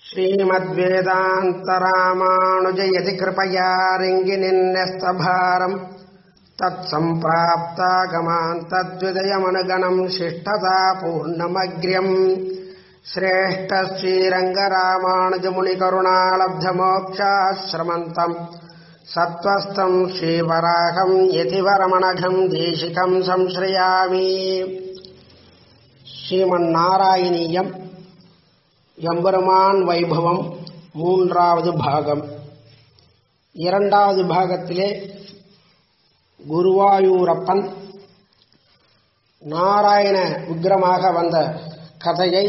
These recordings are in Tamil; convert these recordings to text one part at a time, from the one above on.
श्रीमद्वेदान्तरामानुजयति कृपया रिङ्गिनिन्यस्तभारम् तत्सम्प्राप्तागमान् तद्विदयमनुगणम् शिष्टता पूर्णमग्र्यम् श्रेष्ठ श्रीरङ्गरामानुजमुनिकरुणालब्धमोक्षाश्रमन्तम् सत्त्वस्तम् श्रीवराहम् यतिवरमणघम् देशिकम् संश्रयामि ஸ்ரீமன்னாராயணீயம் எம்பெருமான் வைபவம் மூன்றாவது பாகம் இரண்டாவது பாகத்திலே குருவாயூரப்பன் நாராயண விக்கிரமாக வந்த கதையை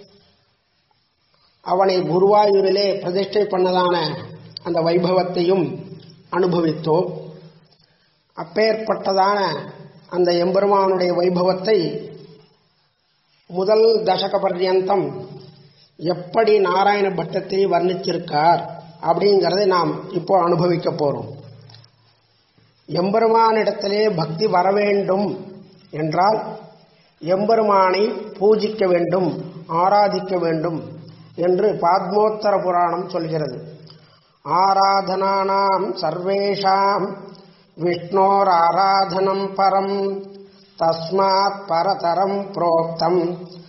அவனை குருவாயூரிலே பிரதிஷ்டை பண்ணதான அந்த வைபவத்தையும் அனுபவித்தோம் அப்பேற்பட்டதான அந்த எம்பெருமானுடைய வைபவத்தை முதல் தசக பர்யந்தம் எப்படி நாராயண பட்டத்தை வர்ணிச்சிருக்கார் அப்படிங்கிறதை நாம் இப்போ அனுபவிக்க போறோம் எம்பெருமானிடத்திலே பக்தி வர வேண்டும் என்றால் எம்பெருமானை பூஜிக்க வேண்டும் ஆராதிக்க வேண்டும் என்று பாத்மோத்தர புராணம் சொல்கிறது ஆராதனானாம் சர்வேஷாம் விஷ்ணோர் ஆராதனம் பரம் தஸ்மாத் பரதரம் புரோக்தம்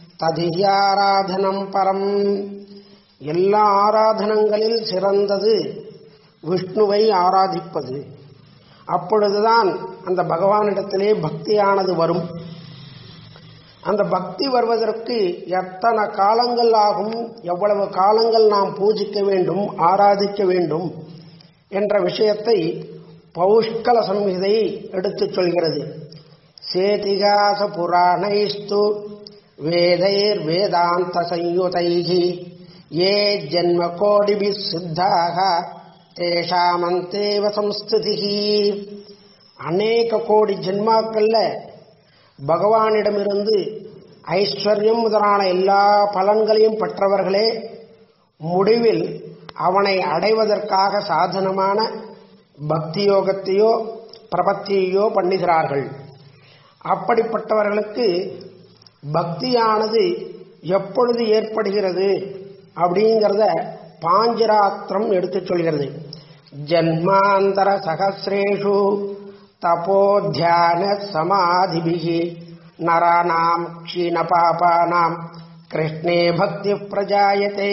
ததியாராதனம் பரம் எல்லா ஆராதனங்களில் சிறந்தது விஷ்ணுவை ஆராதிப்பது அப்பொழுதுதான் அந்த பகவானிடத்திலே பக்தியானது வரும் அந்த பக்தி வருவதற்கு எத்தனை காலங்கள் ஆகும் எவ்வளவு காலங்கள் நாம் பூஜிக்க வேண்டும் ஆராதிக்க வேண்டும் என்ற விஷயத்தை பௌஷ்கல சம்ஹிதை எடுத்துச் சொல்கிறது சேதிகாச புராணைஸ்து வேதைர் வேதாந்த சயுதைகி ஏ ஜென்ம கோடிபி சித்தாக தேஷாமந்தேவ சம்ஸ்துதிகி அநேக கோடி ஜென்மாக்கள்ல பகவானிடமிருந்து ஐஸ்வர்யம் முதலான எல்லா பலன்களையும் பெற்றவர்களே முடிவில் அவனை அடைவதற்காக சாதனமான பக்தி யோகத்தையோ பிரபத்தியையோ பண்ணுகிறார்கள் அப்படிப்பட்டவர்களுக்கு பக்தியானது எப்பொழுது ஏற்படுகிறது அப்படிங்கிறத பாஞ்சராத்திரம் எடுத்துச் சொல்கிறது ஜன்மாந்தர சகசிரேஷு தபோத்தியான சமாதிபிகி நராணாம் க்ஷீண பாபானாம் கிருஷ்ணே பக்தி பிரஜாயத்தே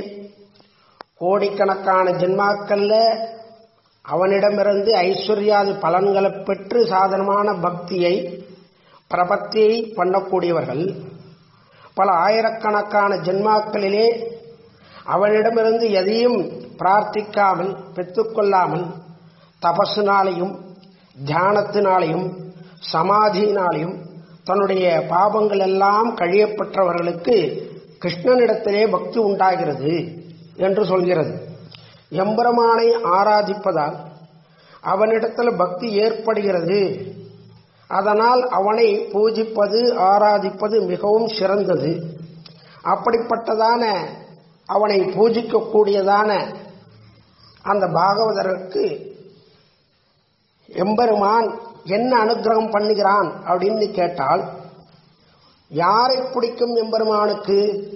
கோடிக்கணக்கான ஜென்மாக்கள்ல அவனிடமிருந்து ஐஸ்வர்யாதி பலன்களை பெற்று சாதனமான பக்தியை பிரபத்தியை பண்ணக்கூடியவர்கள் பல ஆயிரக்கணக்கான ஜென்மாக்களிலே அவனிடமிருந்து எதையும் பிரார்த்திக்காமல் பெற்றுக்கொள்ளாமல் தபஸினாலையும் தியானத்தினாலையும் சமாதியினாலையும் தன்னுடைய பாபங்கள் எல்லாம் கழியப்பட்டவர்களுக்கு கிருஷ்ணனிடத்திலே பக்தி உண்டாகிறது என்று சொல்கிறது எம்பெருமானை ஆராதிப்பதால் அவனிடத்தில் பக்தி ஏற்படுகிறது அதனால் அவனை பூஜிப்பது ஆராதிப்பது மிகவும் சிறந்தது அப்படிப்பட்டதான அவனை பூஜிக்கக்கூடியதான அந்த பாகவதற்கு எம்பெருமான் என்ன அனுகிரகம் பண்ணுகிறான் அப்படின்னு கேட்டால் யாரை பிடிக்கும் எம்பெருமானுக்கு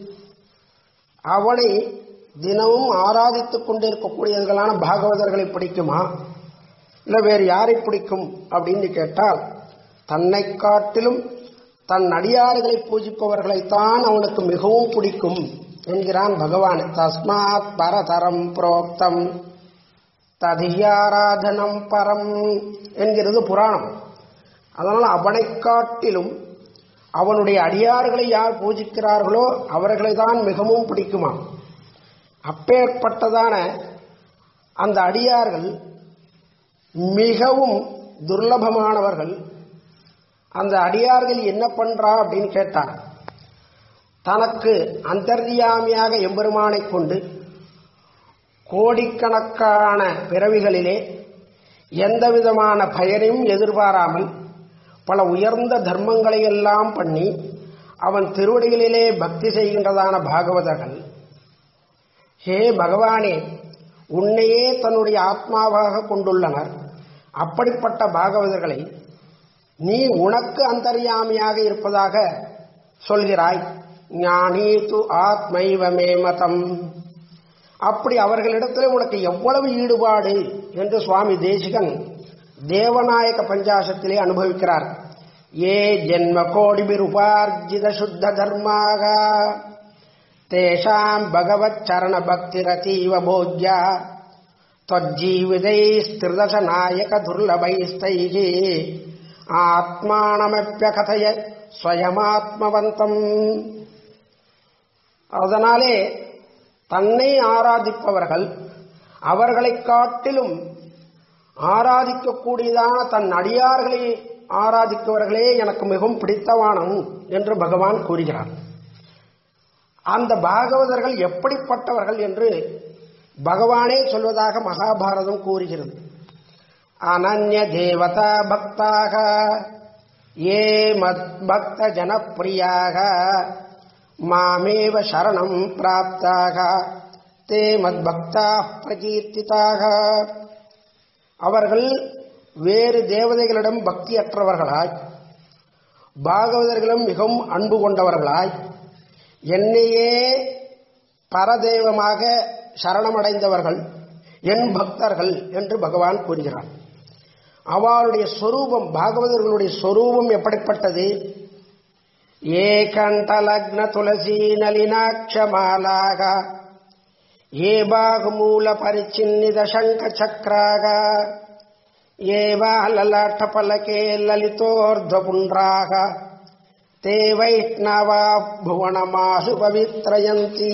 அவனை தினமும் ஆராதித்துக் கொண்டிருக்கக்கூடியவர்களான பாகவதர்களை பிடிக்குமா இல்லை வேறு யாரை பிடிக்கும் அப்படின்னு கேட்டால் தன்னை காட்டிலும் தன் அடியாறுகளை பூஜிப்பவர்களைத்தான் அவனுக்கு மிகவும் பிடிக்கும் என்கிறான் பகவான் தஸ்மாத் பரதரம் புரோக்தம் ததியாராதனம் பரம் என்கிறது புராணம் அதனால் அவனை காட்டிலும் அவனுடைய அடியார்களை யார் பூஜிக்கிறார்களோ அவர்களை தான் மிகவும் பிடிக்குமா அப்பேற்பட்டதான அந்த அடியார்கள் மிகவும் துர்லபமானவர்கள் அந்த அடியார்கள் என்ன பண்றா அப்படின்னு கேட்டார் தனக்கு அந்தர்யாமியாக எம்பெருமானை கொண்டு கோடிக்கணக்கான பிறவிகளிலே எந்த விதமான பயனையும் எதிர்பாராமல் பல உயர்ந்த தர்மங்களை எல்லாம் பண்ணி அவன் திருவடிகளிலே பக்தி செய்கின்றதான பாகவதர்கள் ஹே பகவானே உன்னையே தன்னுடைய ஆத்மாவாக கொண்டுள்ளனர் அப்படிப்பட்ட பாகவதர்களை நீ உனக்கு அந்தர்யாமியாக இருப்பதாக சொல்கிறாய் ஞானீ து ஆத்மைவ மே மதம் அப்படி அவர்களிடத்தில் உனக்கு எவ்வளவு ஈடுபாடு என்று சுவாமி தேசிகன் தேவநாயக பஞ்சாசத்திலே அனுபவிக்கிறார் ஏ ஜென்ம கோடிபிர் உபார்ஜித சுத்த தர்மாக தேஷாம் பகவத் சரண பக்தி ரதீவ போஜ்யா त्वज्जीवितैस्त्रिदश नायक दुर्लभैस्तैः ஆத்மானமப்பியகதைய ஸ்வயமாத்மவந்தம் அதனாலே தன்னை ஆராதிப்பவர்கள் அவர்களைக் காட்டிலும் ஆராதிக்கக்கூடியதான தன் அடியார்களை ஆராதிப்பவர்களே எனக்கு மிகவும் பிடித்தவானம் என்று பகவான் கூறுகிறார் அந்த பாகவதர்கள் எப்படிப்பட்டவர்கள் என்று பகவானே சொல்வதாக மகாபாரதம் கூறுகிறது அனன்ய தேவதா பக்தாக ஏ மத் பக்த ஜனப்பிரியாக மாமேவ சரணம் பிராப்தாக தே மத் பக்தா பிரகீர்த்திதாக அவர்கள் வேறு தேவதைகளிடம் பக்தியற்றவர்களாய் பாகவதர்களும் மிகவும் அன்பு கொண்டவர்களாய் என்னையே பரதெய்வமாக சரணமடைந்தவர்கள் என் பக்தர்கள் என்று பகவான் கூறுகிறார் அவளுடைய சொரூபம் பாகவதர்களுடைய சொரூபம் எப்படிப்பட்டது ஏகண்டலக்ன துளசி நலினாட்சமாலாக ஏ பாகுமூல பரிச்சின்னித சங்க சக்கராக ஏவா லலாட்ட பலகே லலிதோர்துபுன்றாக தே வைஷ்ணவா புவனமாசு பவித்ரயந்தி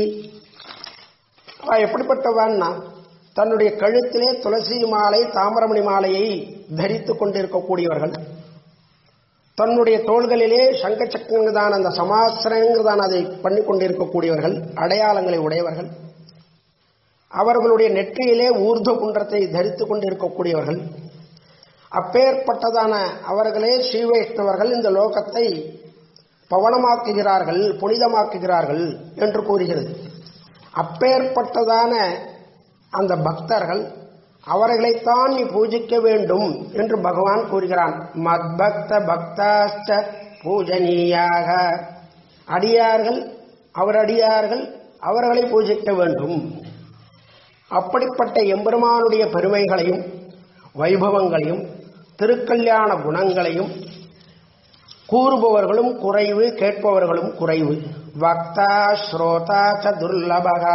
அவ எப்படிப்பட்டவான்னா தன்னுடைய கழுத்திலே துளசி மாலை தாமரமணி மாலையை தரித்துக் கொண்டிருக்கக்கூடியவர்கள் தன்னுடைய தோள்களிலே சங்க சக்கரங்கிறதான அந்த சமாசிரங்கிறதான அதை பண்ணி கொண்டிருக்கக்கூடியவர்கள் அடையாளங்களை உடையவர்கள் அவர்களுடைய நெற்றியிலே ஊர்த குன்றத்தை தரித்துக் கொண்டிருக்கக்கூடியவர்கள் அப்பேற்பட்டதான அவர்களே ஸ்ரீ வைஷ்ணவர்கள் இந்த லோகத்தை பவனமாக்குகிறார்கள் புனிதமாக்குகிறார்கள் என்று கூறுகிறது அப்பேற்பட்டதான அந்த பக்தர்கள் அவர்களைத்தான் நீ பூஜிக்க வேண்டும் என்று பகவான் கூறுகிறான் மத்பக்த பக்தாஸ்ட பூஜனீயாக அடியார்கள் அவர் அடியார்கள் அவர்களை பூஜிக்க வேண்டும் அப்படிப்பட்ட எம்பெருமானுடைய பெருமைகளையும் வைபவங்களையும் திருக்கல்யாண குணங்களையும் கூறுபவர்களும் குறைவு கேட்பவர்களும் குறைவு வக்தா ஸ்ரோதா ச துர்லபகா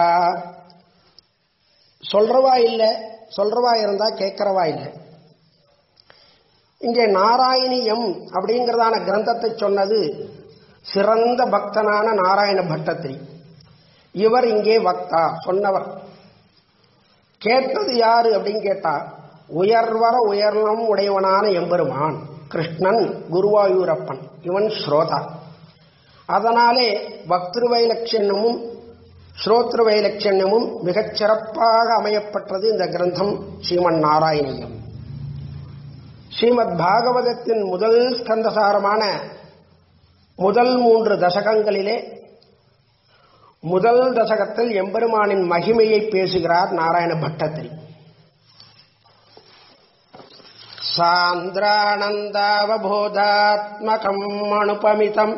சொல்றவா இல்லை சொல்றவா இருந்தா கேட்கிறவா இல்லை இங்கே நாராயணியம் அப்படிங்கிறதான கிரந்தத்தை சொன்னது சிறந்த பக்தனான நாராயண பட்டத்திரி இவர் இங்கே வக்தா சொன்னவர் கேட்டது யாரு அப்படின்னு கேட்டா உயர்வர உயர்ணம் உடையவனான எம்பெருமான் கிருஷ்ணன் குருவாயூரப்பன் இவன் ஸ்ரோதா அதனாலே பக்திருவைலட்சணமும் ஸ்ரோத்ருவைலட்சணமும் மிகச் சிறப்பாக அமையப்பட்டது இந்த கிரந்தம் ஸ்ரீமன் நாராயணியம் ஸ்ரீமத் பாகவதத்தின் முதல் ஸ்கந்தசாரமான முதல் மூன்று தசகங்களிலே முதல் தசகத்தில் எம்பெருமானின் மகிமையை பேசுகிறார் நாராயண பட்டத்திரி சாந்திரானந்தாவபோதாத்மகம் அனுபமிதம்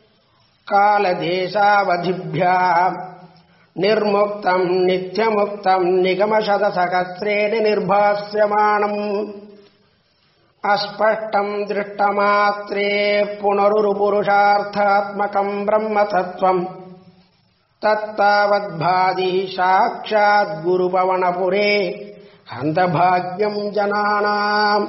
காலதேசாவதிभ्या निर्मुक्तम् नित्यमुक्तम् निगमशतसहस्रेण निर्भास्यमाणम् अस्पष्टम् दृष्टमात्रे पुनरुरुपुरुषार्थात्मकम् ब्रह्मतत्त्वम् तत्तावद्भाति साक्षाद्गुरुपवनपुरे हन्तभाग्यम् जनानाम्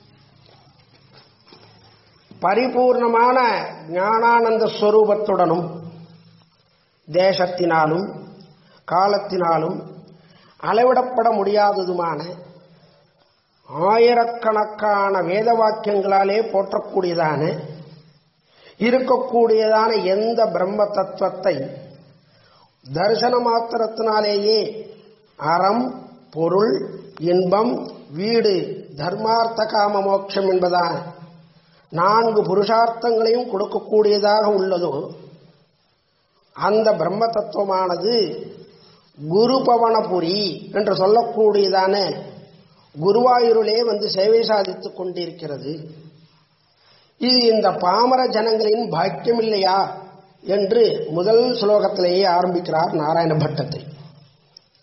பரிபூர்ணமான ஞானானந்த ஸ்வரூபத்துடனும் தேசத்தினாலும் காலத்தினாலும் அளவிடப்பட முடியாததுமான ஆயிரக்கணக்கான வேத வாக்கியங்களாலே போற்றக்கூடியதான இருக்கக்கூடியதான எந்த பிரம்ம தத்துவத்தை தரிசன மாத்திரத்தினாலேயே அறம் பொருள் இன்பம் வீடு தர்மார்த்த காம மோட்சம் என்பதான நான்கு புருஷார்த்தங்களையும் கொடுக்கக்கூடியதாக உள்ளதோ அந்த பிரம்ம தத்துவமானது குரு பவனபுரி என்று சொல்லக்கூடியதான குருவாயூரிலே வந்து சேவை சாதித்துக் கொண்டிருக்கிறது இது இந்த பாமர ஜனங்களின் பாக்கியம் இல்லையா என்று முதல் ஸ்லோகத்திலேயே ஆரம்பிக்கிறார் நாராயண பட்டத்தை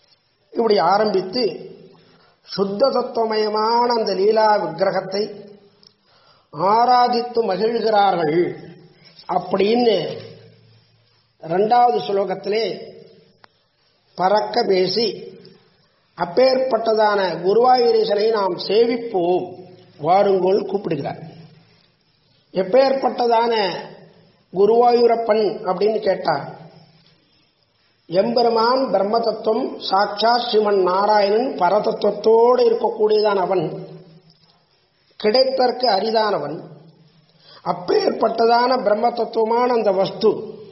இப்படி ஆரம்பித்து சுத்த தத்துவமயமான அந்த லீலா விக்கிரகத்தை ஆராதித்து மகிழ்கிறார்கள் அப்படின்னு ரெண்டாவது ஸ்லோகத்திலே பறக்க பேசி அப்பேற்பட்டதான குருவாயூரீசனை நாம் சேவிப்போம் வாருங்கோள் கூப்பிடுகிறார் எப்பேற்பட்டதான குருவாயூரப்பன் அப்படின்னு கேட்டார் எம்பெருமான் பிரம்ம தத்துவம் சாட்சா ஸ்ரீமன் நாராயணன் பரதத்துவத்தோடு இருக்கக்கூடியதான் அவன் கிடைத்தற்கு அரிதானவன் அப்பேற்பட்டதான பிரம்ம தத்துவமான அந்த வஸ்து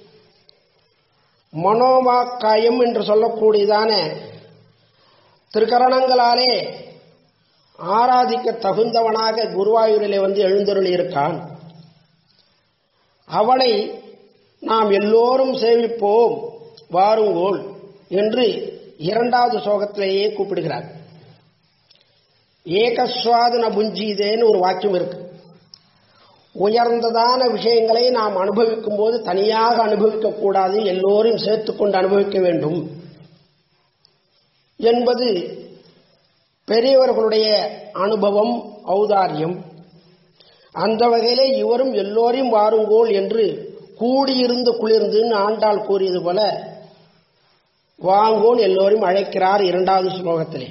மனோவாக்காயம் என்று சொல்லக்கூடியதான திருக்கரணங்களாலே ஆராதிக்க தகுந்தவனாக குருவாயூரிலே வந்து எழுந்தருளி இருக்கான் அவனை நாம் எல்லோரும் சேவிப்போம் வாருங்கோள் என்று இரண்டாவது சோகத்திலேயே கூப்பிடுகிறார் ஏகஸ்வாதன புஞ்சீதேன்னு ஒரு வாக்கியம் இருக்கு உயர்ந்ததான விஷயங்களை நாம் அனுபவிக்கும் போது தனியாக அனுபவிக்க கூடாது எல்லோரும் சேர்த்துக்கொண்டு அனுபவிக்க வேண்டும் என்பது பெரியவர்களுடைய அனுபவம் ஔதாரியம் அந்த வகையிலே இவரும் எல்லோரையும் வாருங்கோள் என்று கூடியிருந்து குளிர்ந்துன்னு ஆண்டாள் கூறியது போல வாங்கோன் எல்லோரும் அழைக்கிறார் இரண்டாவது ஸ்லோகத்திலே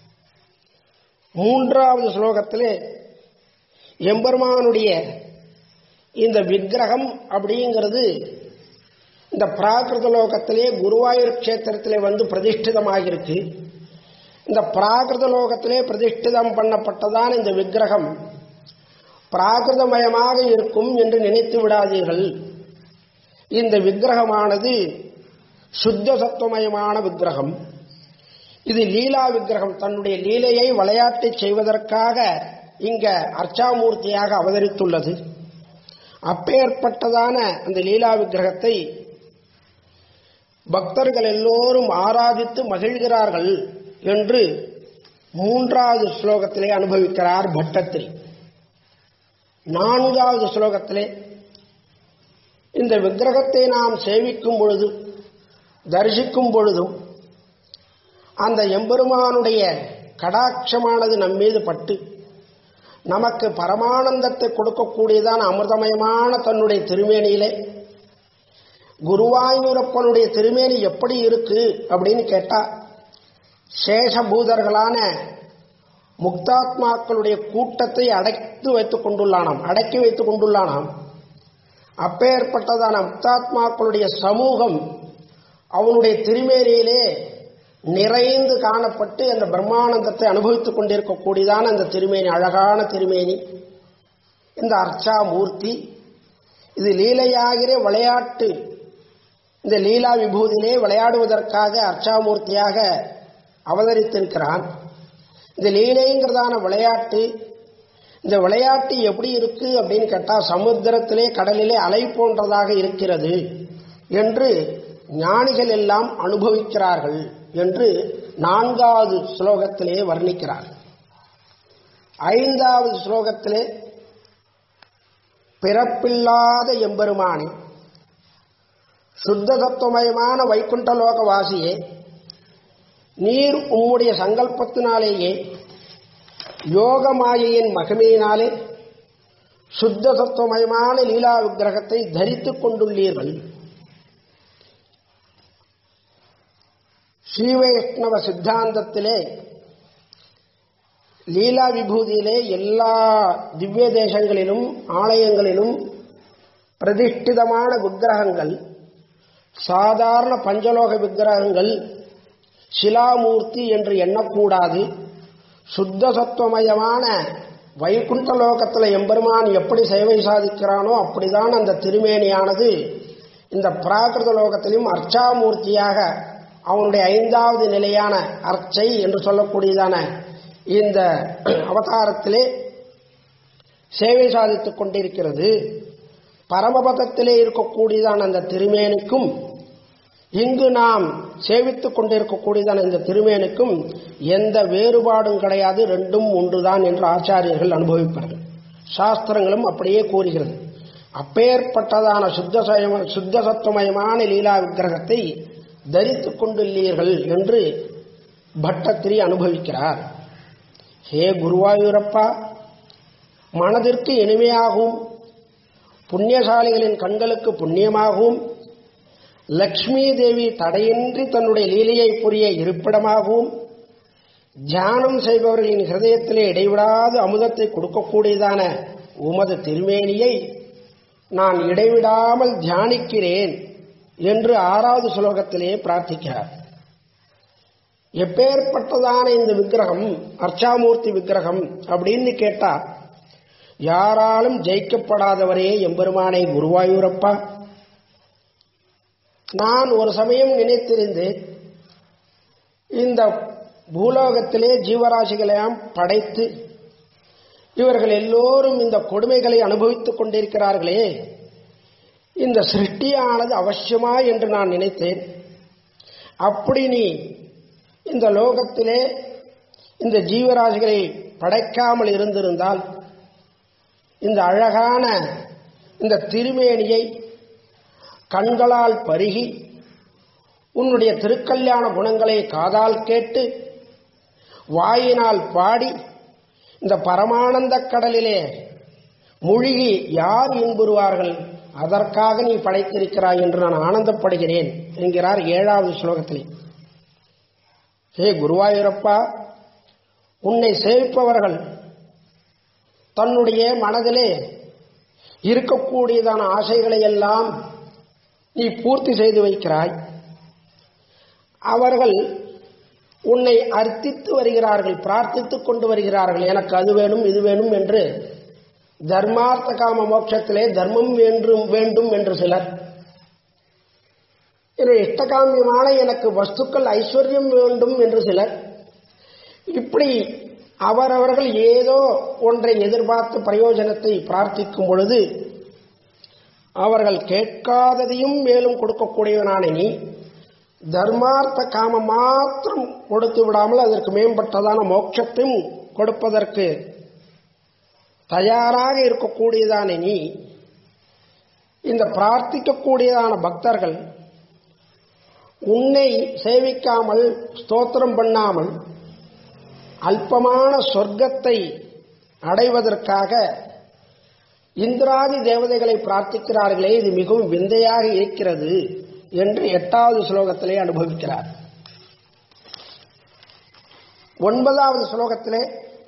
மூன்றாவது ஸ்லோகத்திலே எம்பெருமானுடைய இந்த விக்கிரகம் அப்படிங்கிறது இந்த பிராகிருத லோகத்திலே குருவாயூர் கஷேத்திரத்திலே வந்து பிரதிஷ்டிதமாகிருக்கு இந்த பிராகிருத லோகத்திலே பிரதிஷ்டிதம் பண்ணப்பட்டதான் இந்த விக்கிரகம் பிராகிருதமயமாக இருக்கும் என்று நினைத்து விடாதீர்கள் இந்த விக்கிரகமானது சுத்த சத்துவமயமான விக்கிரகம் இது லீலா விக்கிரகம் தன்னுடைய லீலையை விளையாட்டை செய்வதற்காக இங்க அர்ச்சாமூர்த்தியாக அவதரித்துள்ளது அப்பேற்பட்டதான அந்த லீலா விக்கிரகத்தை பக்தர்கள் எல்லோரும் ஆராதித்து மகிழ்கிறார்கள் என்று மூன்றாவது ஸ்லோகத்திலே அனுபவிக்கிறார் பட்டத்திரி நான்காவது ஸ்லோகத்திலே இந்த விக்கிரகத்தை நாம் சேவிக்கும் பொழுது தரிசிக்கும் பொழுதும் அந்த எம்பெருமானுடைய கடாட்சமானது நம்மீது பட்டு நமக்கு பரமானந்தத்தை கொடுக்கக்கூடியதான அமிர்தமயமான தன்னுடைய திருமேனியிலே குருவாயூரப்பனுடைய திருமேனி எப்படி இருக்கு அப்படின்னு கேட்டா சேஷபூதர்களான முக்தாத்மாக்களுடைய கூட்டத்தை அடைத்து வைத்துக் கொண்டுள்ளானாம் அடக்கி வைத்துக் கொண்டுள்ளானாம் அப்பேற்பட்டதான முக்தாத்மாக்களுடைய சமூகம் அவனுடைய திருமேனியிலே நிறைந்து காணப்பட்டு அந்த பிரம்மானந்தத்தை அனுபவித்துக் கொண்டிருக்கக்கூடியதான அந்த திருமேனி அழகான திருமேனி இந்த அர்ச்சா மூர்த்தி இது லீலையாகிற விளையாட்டு இந்த லீலா விபூதியிலே விளையாடுவதற்காக அர்ச்சாமூர்த்தியாக அவதரித்திருக்கிறான் இந்த லீலைங்கிறதான விளையாட்டு இந்த விளையாட்டு எப்படி இருக்கு அப்படின்னு கேட்டா சமுத்திரத்திலே கடலிலே அலை போன்றதாக இருக்கிறது என்று ஞானிகள் எல்லாம் அனுபவிக்கிறார்கள் என்று நான்காவது ஸ்லோகத்திலே வர்ணிக்கிறார் ஐந்தாவது ஸ்லோகத்திலே பிறப்பில்லாத எம்பெருமானி சுத்த தத்துவமயமான வைகுண்டலோக வாசியே நீர் உம்முடைய சங்கல்பத்தினாலேயே யோக மாயையின் மகிமையினாலே சுத்த தத்துவமயமான லீலா விக்கிரகத்தை தரித்துக் கொண்டுள்ளீர்கள் ஸ்ரீவைஷ்ணவ சித்தாந்தத்திலே லீலா விபூதியிலே எல்லா திவ்ய தேசங்களிலும் ஆலயங்களிலும் பிரதிஷ்டிதமான விக்கிரகங்கள் சாதாரண பஞ்சலோக விக்கிரகங்கள் சிலாமூர்த்தி என்று எண்ணக்கூடாது சுத்த சத்துவமயமான வைகுண்ட லோகத்தில் எம்பெருமான் எப்படி சேவை சாதிக்கிறானோ அப்படிதான் அந்த திருமேனியானது இந்த பிராகிருத லோகத்திலும் அர்ச்சாமூர்த்தியாக அவனுடைய ஐந்தாவது நிலையான அர்ச்சை என்று சொல்லக்கூடியதான இந்த அவதாரத்திலே சேவை சாதித்துக் கொண்டிருக்கிறது பரமபதத்திலே இருக்கக்கூடியதான அந்த திருமேனிக்கும் இங்கு நாம் சேவித்துக் கொண்டிருக்கக்கூடியதான இந்த திருமேனுக்கும் எந்த வேறுபாடும் கிடையாது ரெண்டும் ஒன்றுதான் என்று ஆச்சாரியர்கள் அனுபவிப்பார்கள் சாஸ்திரங்களும் அப்படியே கூறுகிறது அப்பேற்பட்டதான சுத்த சுத்த சத்துவமயமான லீலா விக்கிரகத்தை தரித்துக் கொண்டுள்ளீர்கள் என்று பட்டத்திரி அனுபவிக்கிறார் ஹே குருவாயூரப்பா மனதிற்கு இனிமையாகவும் புண்ணியசாலிகளின் கண்களுக்கு புண்ணியமாகவும் லக்ஷ்மி தேவி தடையின்றி தன்னுடைய லீலையை புரிய இருப்பிடமாகவும் தியானம் செய்பவர்களின் ஹிருதயத்திலே இடைவிடாது அமுதத்தை கொடுக்கக்கூடியதான உமது திருமேனியை நான் இடைவிடாமல் தியானிக்கிறேன் என்று ஆறாவது ஸ்லோகத்திலே பிரார்த்திக்கிறார் எப்பேற்பட்டதான இந்த விக்கிரகம் அர்ச்சாமூர்த்தி விக்கிரகம் அப்படின்னு கேட்டா யாராலும் ஜெயிக்கப்படாதவரே எம்பெருமானை குருவாயூரப்பா நான் ஒரு சமயம் நினைத்திருந்தேன் இந்த பூலோகத்திலே ஜீவராசிகளையாம் படைத்து இவர்கள் எல்லோரும் இந்த கொடுமைகளை அனுபவித்துக் கொண்டிருக்கிறார்களே இந்த சிருஷ்டியானது அவசியமா என்று நான் நினைத்தேன் அப்படி நீ இந்த லோகத்திலே இந்த ஜீவராசிகளை படைக்காமல் இருந்திருந்தால் இந்த அழகான இந்த திருமேனியை கண்களால் பருகி உன்னுடைய திருக்கல்யாண குணங்களை காதால் கேட்டு வாயினால் பாடி இந்த பரமானந்த கடலிலே மூழ்கி யார் இன்புறுவார்கள் அதற்காக நீ படைத்திருக்கிறாய் என்று நான் ஆனந்தப்படுகிறேன் என்கிறார் ஏழாவது ஸ்லோகத்திலே ஹே குருவாயூரப்பா உன்னை சேவிப்பவர்கள் தன்னுடைய மனதிலே இருக்கக்கூடியதான ஆசைகளை எல்லாம் நீ பூர்த்தி செய்து வைக்கிறாய் அவர்கள் உன்னை அர்த்தித்து வருகிறார்கள் பிரார்த்தித்துக் கொண்டு வருகிறார்கள் எனக்கு அது வேணும் இது வேணும் என்று தர்மார்த்த காம மோட்சத்திலே தர்மம் வேண்டும் வேண்டும் என்று சிலர் என்னுடைய இஷ்டகாமியமான எனக்கு வஸ்துக்கள் ஐஸ்வர்யம் வேண்டும் என்று சிலர் இப்படி அவரவர்கள் ஏதோ ஒன்றை எதிர்பார்த்து பிரயோஜனத்தை பிரார்த்திக்கும் பொழுது அவர்கள் கேட்காததையும் மேலும் கொடுக்கக்கூடியவனான நீ தர்மார்த்த காமம் மாத்திரம் கொடுத்து விடாமல் அதற்கு மேம்பட்டதான மோட்சத்தையும் கொடுப்பதற்கு தயாராக இருக்கக்கூடியதான நீ இந்த பிரார்த்திக்கக்கூடியதான பக்தர்கள் உன்னை சேவிக்காமல் ஸ்தோத்திரம் பண்ணாமல் அல்பமான சொர்க்கத்தை அடைவதற்காக இந்திராதி தேவதைகளை பிரார்த்திக்கிறார்களே இது மிகவும் விந்தையாக இருக்கிறது என்று எட்டாவது ஸ்லோகத்திலே அனுபவிக்கிறார் ஒன்பதாவது ஸ்லோகத்திலே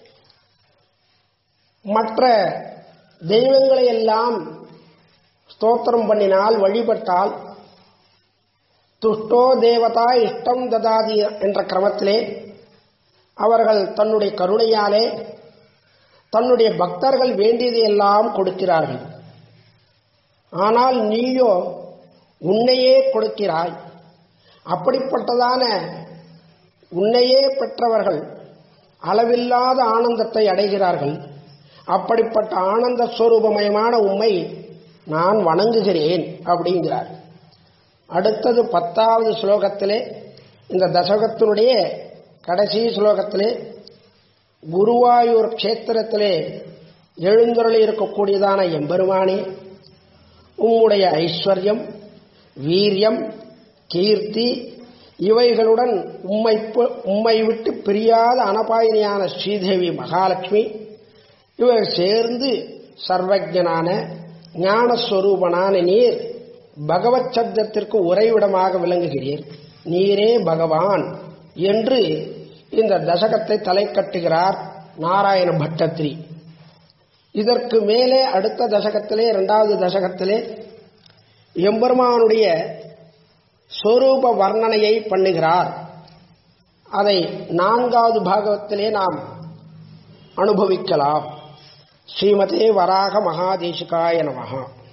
மற்ற தெய்வங்களை எல்லாம் ஸ்தோத்திரம் பண்ணினால் வழிபட்டால் துஷ்டோ தேவதா இஷ்டம் ததாதி என்ற கிரமத்திலே அவர்கள் தன்னுடைய கருணையாலே தன்னுடைய பக்தர்கள் வேண்டியதையெல்லாம் கொடுக்கிறார்கள் ஆனால் நீயோ உன்னையே கொடுக்கிறாய் அப்படிப்பட்டதான உன்னையே பெற்றவர்கள் அளவில்லாத ஆனந்தத்தை அடைகிறார்கள் அப்படிப்பட்ட ஆனந்த ஸ்வரூபமயமான உண்மை நான் வணங்குகிறேன் அப்படிங்கிறார் அடுத்தது பத்தாவது ஸ்லோகத்திலே இந்த தசகத்தினுடைய கடைசி ஸ்லோகத்திலே குருவாயூர் க்ஷேத்திரத்திலே எழுந்தருளி இருக்கக்கூடியதான எம்பெருமானே உம்முடைய ஐஸ்வர்யம் வீரியம் கீர்த்தி இவைகளுடன் உம்மை உம்மை விட்டு பிரியாத அனபாயினியான ஸ்ரீதேவி மகாலட்சுமி இவர் சேர்ந்து சர்வஜனான ஞானஸ்வரூபனான நீர் பகவத் சப்தத்திற்கு உறைவிடமாக விளங்குகிறீர் நீரே பகவான் என்று இந்த தசகத்தை தலை கட்டுகிறார் நாராயண பட்டத்திரி இதற்கு மேலே அடுத்த தசகத்திலே இரண்டாவது தசகத்திலே எம்பெருமானுடைய சொரூப வர்ணனையை பண்ணுகிறார் அதை நான்காவது பாகத்திலே நாம் அனுபவிக்கலாம் ஸ்ரீமதே வராக மகாதேசிகாய நமகா